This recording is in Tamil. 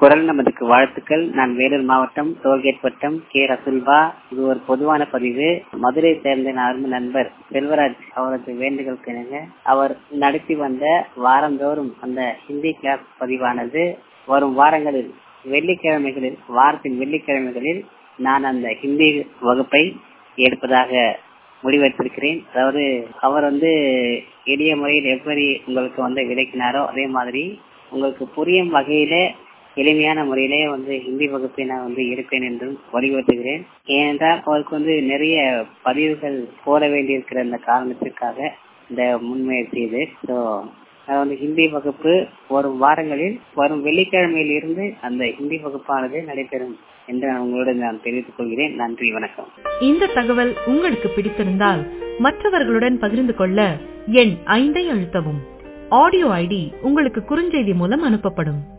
குரல் நமதுக்கு வாழ்த்துக்கள் நான் வேலூர் மாவட்டம் டோல்கேட் வட்டம் கே ரசுல்பா இது ஒரு பொதுவான பதிவு மதுரை சேர்ந்த என் அருமை நண்பர் செல்வராஜ் அவரது வேண்டுதலுக்கு இணங்க அவர் நடத்தி வந்த வாரந்தோறும் அந்த ஹிந்தி கிளாஸ் பதிவானது வரும் வாரங்களில் வெள்ளிக்கிழமைகளில் வாரத்தின் வெள்ளிக்கிழமைகளில் நான் அந்த ஹிந்தி வகுப்பை எடுப்பதாக முடிவெடுத்திருக்கிறேன் அதாவது அவர் வந்து எளிய முறையில் எப்படி உங்களுக்கு வந்து விளக்கினாரோ அதே மாதிரி உங்களுக்கு புரியும் வகையில எளிமையான முறையிலே வந்து ஹிந்தி வகுப்பை நான் வந்து எடுப்பேன் என்றும் வலியுறுத்துகிறேன் ஏனென்றால் அவருக்கு வந்து நிறைய பதிவுகள் போட வேண்டியிருக்கிற அந்த காரணத்திற்காக இந்த முன்முயற்சி இது ஸோ வந்து ஹிந்தி வகுப்பு வரும் வாரங்களில் வரும் வெள்ளிக்கிழமையில் இருந்து அந்த ஹிந்தி வகுப்பானது நடைபெறும் என்று நான் உங்களுடன் நான் தெரிவித்துக் கொள்கிறேன் நன்றி வணக்கம் இந்த தகவல் உங்களுக்கு பிடித்திருந்தால் மற்றவர்களுடன் பகிர்ந்து கொள்ள எண் ஐந்தை அழுத்தவும் ஆடியோ ஐடி உங்களுக்கு குறுஞ்செய்தி மூலம் அனுப்பப்படும்